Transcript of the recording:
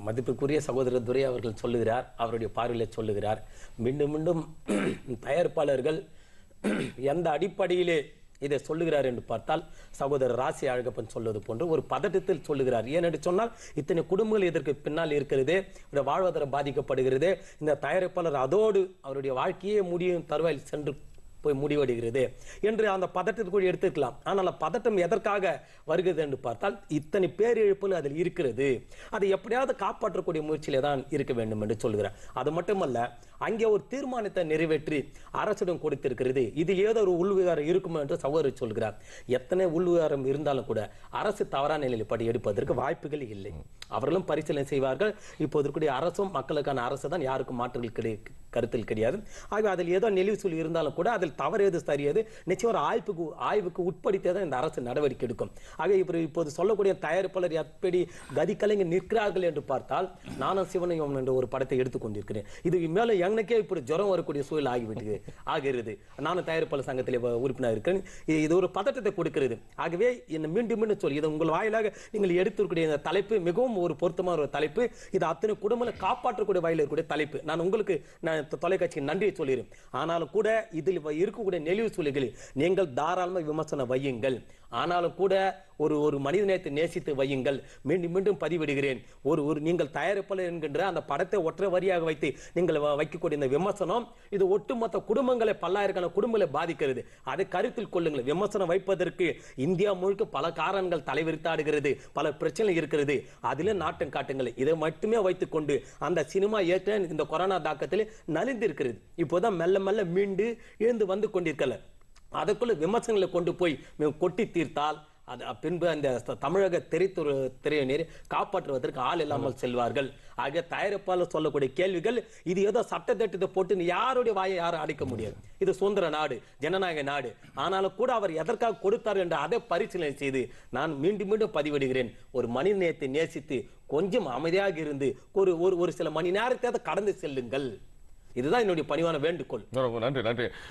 மதிப்புக்குரிய சகோதரர் துரை அவர்கள் சொல்லுகிறார் அவருடைய பார்வையில் சொல்லுகிறார் மீண்டும் மீண்டும் தயாரிப்பாளர்கள் எந்த அடிப்படையிலே இதை சொல்லுகிறார் என்று பார்த்தால் சகோதரர் ராசி அழகப்பன் சொல்வது போன்று ஒரு பதட்டத்தில் சொல்லுகிறார் ஏனென்று சொன்னால் இத்தனை குடும்பங்கள் இதற்கு பின்னால் இருக்கிறது இந்த வாழ்வாதாரம் பாதிக்கப்படுகிறது இந்த தயாரிப்பாளர் அதோடு அவருடைய வாழ்க்கையே முடியும் தருவாயில் சென்று போய் முடிவடைகிறது என்று அந்த பதட்டத்துக்குள் எடுத்துக்கலாம் ஆனால் பதட்டம் எதற்காக வருகிறது என்று பார்த்தால் இத்தனை பேரிழப்புகள் அதில் இருக்கிறது அதை எப்படியாவது காப்பாற்றக்கூடிய முயற்சியிலே தான் இருக்க வேண்டும் என்று சொல்கிறார் அது மட்டுமல்ல அங்கே ஒரு தீர்மானத்தை நிறைவேற்றி அரசிடம் கொடுத்திருக்கிறது இது ஏதோ ஒரு உள்விகாரம் இருக்குமோ என்று சகோதரர் சொல்கிறார் எத்தனை உள்விகாரம் இருந்தாலும் கூட அரசு தவறான நிலையில் படி எடுப்பதற்கு வாய்ப்புகள் இல்லை அவர்களும் பரிசீலனை செய்வார்கள் இப்போது இருக்கக்கூடிய அரசும் மக்களுக்கான அரசு தான் யாருக்கும் மாற்றங்கள் கிடை கருத்தில் கிடையாது ஆகவே அதில் ஏதோ நெளிவு சொல்லி இருந்தாலும் கூட அதில் தவறு எது சரியது நிச்சயம் ஒரு ஆய்வுக்கு ஆய்வுக்கு உட்படுத்தியே தான் இந்த அரசு நடவடிக்கை எடுக்கும் ஆக இப்போ இப்போது சொல்லக்கூடிய தயாரிப்பாளர் எப்படி கதி கலைஞ நிற்கிறார்கள் என்று பார்த்தால் நானும் சிவனையும் என்ற ஒரு படத்தை எடுத்துக்கொண்டிருக்கிறேன் இது மேல எனக்கே இப்படி ஜுரம் வரக்கூடிய சூழல் ஆகிவிட்டு ஆகிறது நானும் தயாரிப்பாளர் சங்கத்தில் உறுப்பினர் இருக்கிறேன் இது- இது ஒரு பதட்டத்தை கொடுக்கிறது ஆகவே என்ன மீண்டும் மீண்டும் சொல்லி இது உங்கள் வாயிலாக நீங்கள் எடுத்திருக்கக்கூடிய இந்த தலைப்பு மிகவும் ஒரு பொருத்தமான ஒரு தலைப்பு இது அத்தனை குடும்பங்களை காப்பாற்றக்கூடிய வகையில் இருக்கக்கூடிய தலைப்பு நான் உங்களுக்கு நான் தொ- தொலைக்காட்சிக்கு நன்றியை சொல்லிடுறேன் ஆனாலும் கூட இதில் வ- இருக்கக்கூடிய நெளிவு சூழல்களில் நீங்கள் தாராளமாக விமர்சனம் வையுங்கள் ஆனாலும் கூட ஒரு ஒரு மனித நேயத்தை நேசித்து வையுங்கள் மீண்டும் மீண்டும் பதிவிடுகிறேன் ஒரு ஒரு நீங்கள் தயாரிப்பாளர் என்கின்ற அந்த படத்தை ஒற்றை வரியாக வைத்து நீங்கள் வ- வைக்கக்கூடிய இந்த விமர்சனம் இது ஒட்டுமொத்த குடும்பங்களை பல்லாயிரக்கணக்கான குடும்பங்களை பாதிக்கிறது அதை கருத்தில் கொள்ளுங்கள் விமர்சனம் வைப்பதற்கு இந்தியா முழுக்க பல காரணங்கள் தலைவிரித்தாடுகிறது பல பிரச்சனை இருக்கிறது அதிலே நாட்டம் காட்டுங்கள் இதை மட்டுமே வைத்துக்கொண்டு அந்த சினிமா ஏற்ற இந்த கொரோனா தாக்கத்தில் நலிந்து இருக்கிறது இப்போதான் மெல்ல மெல்ல மீண்டு எழுந்து வந்து கொண்டிருக்கல அதற்குள்ள விமர்சனங்களை கொண்டு போய் மி- கொட்டி தீர்த்தால் அது பின்பு அந்த த- தமிழக திரைத்துறை திரையினர் காப்பாற்றுவதற்கு ஆள் இல்லாமல் செல்வார்கள் ஆக தயாரிப்பாளர் சொல்லக்கூடிய கேள்விகள் இது ஏதோ சட்டத்திட்டத்தை போட்டு யாருடைய வாயை யாரும் அடைக்க முடியாது இது சுதந்திர நாடு ஜனநாயக நாடு ஆனாலும் கூட அவர் எதற்காக கொடுத்தார் என்று அதை பரிசீலனை செய்து நான் மீண்டும் மீண்டும் பதிவிடுகிறேன் ஒரு மனித நேயத்தை நேசித்து கொஞ்சம் அமைதியாக இருந்து ஒரு ஒரு ஒரு சில மணி நேரத்தை கடந்து செல்லுங்கள் இதுதான் என்னுடைய பணிவான வேண்டுகோள் ரொம்ப நன்றி நன்றி